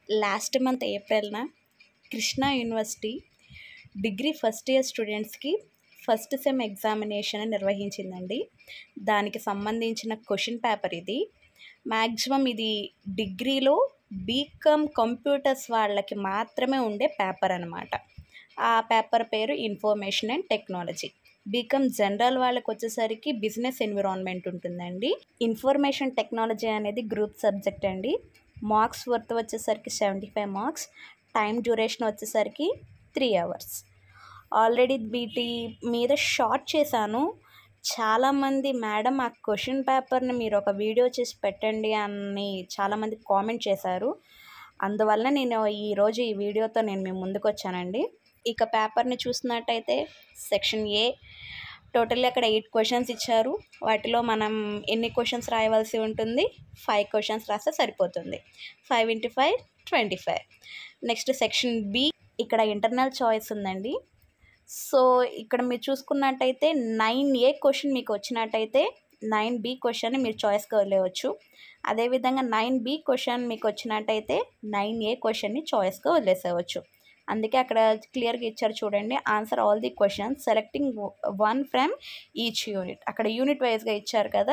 last month ఏప్రిల్న Krishna university degree first year స్టూడెంట్స్కి first sem examination నిర్వహించిందండి దానికి సంబంధించిన క్వశ్చన్ పేపర్ ఇది మ్యాక్సిమం ఇది డిగ్రీలో బీకామ్ కంప్యూటర్స్ వాళ్ళకి మాత్రమే ఉండే పేపర్ అనమాట ఆ పేపర్ పేరు information and technology B Com general వాళ్ళకి వచ్చేసరికి బిజినెస్ ఎన్విరాన్మెంట్ ఉంటుందండి ఇన్ఫర్మేషన్ టెక్నాలజీ అనేది గ్రూప్ సబ్జెక్ట్ అండి మార్క్స్ వర్త్ వచ్చేసరికి seventy five marks time duration వచ్చేసరికి త్రీ అవర్స్ ఆల్రెడీ వీటి మీద షార్ట్ చేశాను చాలామంది మేడం ఆ క్వశ్చన్ పేపర్ని మీరు ఒక వీడియో చేసి పెట్టండి అని చాలామంది కామెంట్ చేశారు అందువల్ల నేను ఈరోజు ఈ వీడియోతో నేను మీ ముందుకు వచ్చానండి ఇక పేపర్ని చూసినట్టయితే సెక్షన్ ఏ టోటల్లీ అక్కడ ఎయిట్ క్వశ్చన్స్ ఇచ్చారు వాటిలో మనం ఎన్ని క్వశ్చన్స్ రాయవలసి ఉంటుంది ఫైవ్ క్వశ్చన్స్ రాస్తే సరిపోతుంది five into five twenty five next section B ఇక్కడ ఇంటర్నల్ చాయిస్ ఉందండి సో ఇక్కడ మీరు చూసుకున్నట్టయితే నైన్ ఏ క్వశ్చన్ మీకు వచ్చినట్టయితే నైన్ బి క్వశ్చన్ మీరు చాయిస్గా వదిలేయవచ్చు అదేవిధంగా నైన్ బి క్వశ్చన్ మీకు వచ్చినట్టయితే నైన్ ఏ క్వశ్చన్ని చాయిస్గా వదిలేసేయవచ్చు అందుకే అక్కడ క్లియర్గా ఇచ్చారు చూడండి answer all the questions selecting one from each unit అక్కడ యూనిట్ వైజ్గా ఇచ్చారు కదా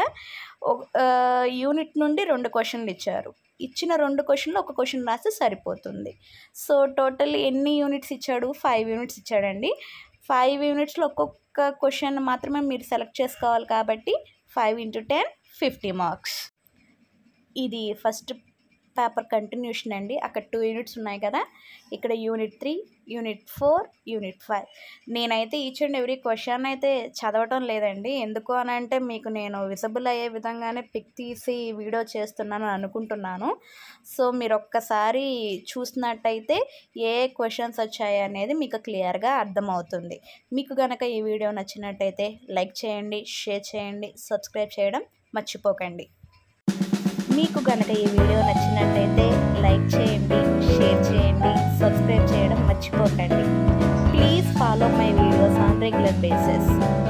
యూనిట్ నుండి రెండు క్వశ్చన్లు ఇచ్చారు ఇచ్చిన రెండు క్వశ్చన్లు ఒక క్వశ్చన్ రాస్తే సరిపోతుంది సో టోటల్ ఎన్ని యూనిట్స్ ఇచ్చాడు ఫైవ్ యూనిట్స్ ఇచ్చాడండి ఫైవ్ యూనిట్స్లో ఒక్కొక్క క్వశ్చన్ మాత్రమే మీరు సెలెక్ట్ చేసుకోవాలి కాబట్టి five into ten fifty marks ఇది ఫస్ట్ పేపర్ కంటిన్యూషన్ అండి అక్కడ టూ యూనిట్స్ ఉన్నాయి కదా ఇక్కడ unit three unit four unit five నేనైతే ఈచ్ అండ్ ఎవ్రీ క్వశ్చన్ అయితే చదవటం లేదండి ఎందుకు అని అంటే మీకు నేను విజిబుల్ అయ్యే విధంగానే పిక్ తీసి వీడియో చేస్తున్నాను అనుకుంటున్నాను సో మీరు ఒక్కసారి చూసినట్టయితే ఏ క్వశ్చన్స్ వచ్చాయి అనేది మీకు క్లియర్గా అర్థమవుతుంది మీకు కనుక ఈ వీడియో నచ్చినట్టయితే లైక్ చేయండి షేర్ చేయండి సబ్స్క్రైబ్ చేయడం మర్చిపోకండి మీకు కనుక ఈ వీడియో నచ్చినట్టయితే లైక్ చేయండి షేర్ చేయండి సబ్స్క్రైబ్ చేయడం మర్చిపోకండి please follow my videos on regular basis